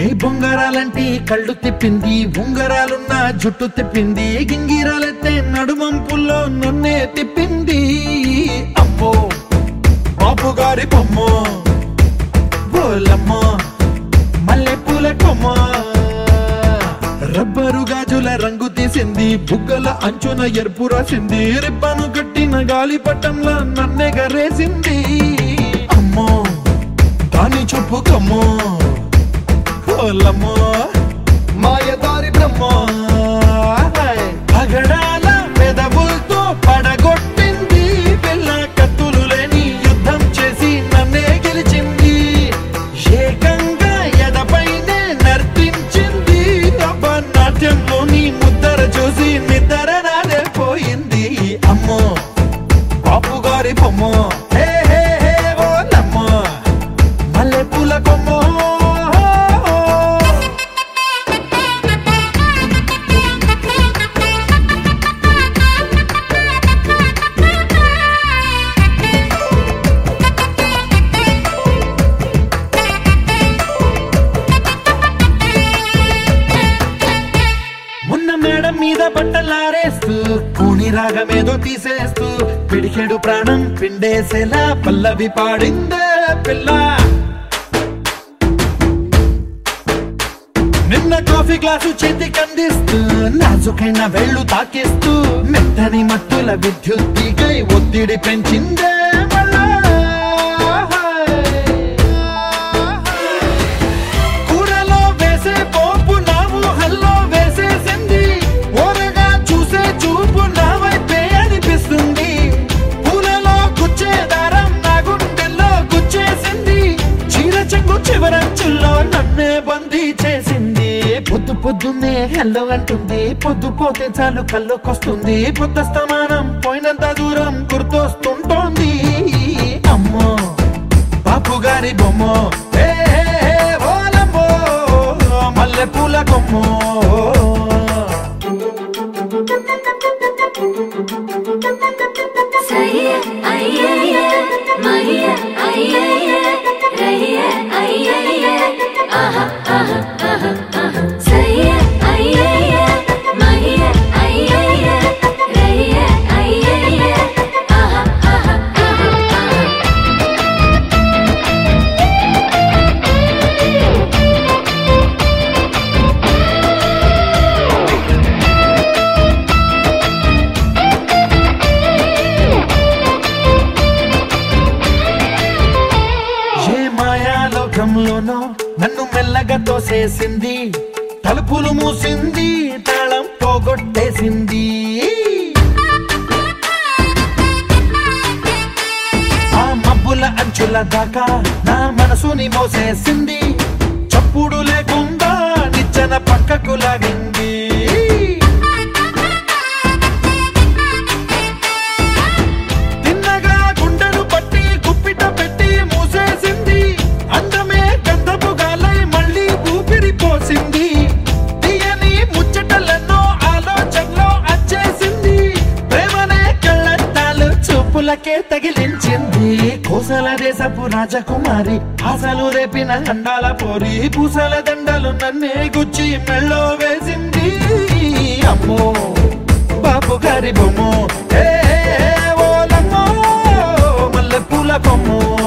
ఏ బొంగరాలంటే కళ్ళు తిప్పింది ఉంగరాలున్న జుట్టు తిప్పింది గింగిరాలెత్తే నడుమంపుల్లో నన్నే తిప్పింది అమ్మో బాపు గారి బొమ్మ బోలమ్మ మల్లె పూల కొమ్మ రబ్బరు గాజుల రంగు తీసింది బుగ్గల అంచున ఎరుపు రాసింది రిబ్బను కట్టిన గాలి పట్టంలో నన్నే గరేసింది అమ్మో దాని చూపు కమ్మో ఓలమ్మో మాయదారి బ్రహ్మ పగడాల పెదవులతో పడగొట్టింది పిల్ల కత్తులు లేని యుద్ధం చేసి నన్నే గెలిచింది ఏకంగా ఎదపైనే నర్తించింది అబ్బ నాట్యంలోని ముద్దర చూసి నిద్ర నాడే పోయింది అమ్మో బాపు గారి బొమ్మ హే హే హే ఓలమ్మ మల్లె పూల కొమ్మ మొన్న మేడం మీద బట్టలారేస్తూ కూని రాగమేదో తీసేస్తూ పిడికెడు ప్రాణం పిండేసేలా పల్లవి పాడిందే పిల్ల నిన్న కాఫీ గ్లాసు చేతి కందిస్తూ నాజుకైన వేళ్ళు తాకిస్తూ మెత్తని మత్తుల విద్యుత్ తీగై ఒత్తిడి పెంచిందే మళ్ళా కూరలో వేసే పోపు నా ఊహల్లో వేసేసింది ఓరగా చూసే చూపు నా వైపే అనిపిస్తుంది పూలలో గుచ్చే దారం నా గుండెల్లో గుచ్చేసింది చీర చెంగు చివరంచుల్లో నన్నే బందీ చేసింది పొద్దు పొద్దున్నే హెల్లో అంటుంది పొద్దు పోతే చాలు కళ్ళొకొస్తుంది పొద్దు స్తమానం పోయినంత దూరం గుర్తొస్తుంటోంది అమ్మో బాపు గారి బొమ్మ హే హే హే ఓలమ్మో మల్లె పూల కొమ్మ సయ్య అయ్యయ్య మయ్య అయ్యయ్య రయ్య అయ్యయ్య ఆహా ఆహా ఆహా ఆహా సయ్య అయ్యయ్య మయ్య అయ్యయ్య రయ్య అయ్యయ్య ఆహా ఆహా ఆహా ఆహా ఏ మాయాలోకంలోనో నన్ను మెల్లగా తోసేసింది తలుపులు మూసింది తాళం పోగొట్టేసింది ఆ మబ్బుల అంచుల దాకా నా మనసుని మోసేసింది చప్పుడు లేకుండా నిచ్చెన పక్కకు లాగింది తిన్నగా గుండెను పట్టి గుప్పిట పెట్టి మూసేసింది అందమే గంధపు గాలై మళ్ళీ ఊపిరి పోసింది తీయని ముచ్చటలెన్నో ఆలోచనలో అచ్చేసింది ప్రేమనే కళ్ళట్టాలు చూపులకే తగిలించింది కోసల దేశపు రాజకుమారి ఆశలు రేపిన అండాల పోరి పూసల దండలు నన్నే గుచ్చి మెళ్ళో వేసింది అమ్మో బాపు గారి బొమ్మ హే హే హే ఓలమ్మో మల్లె పూల కొమ్ము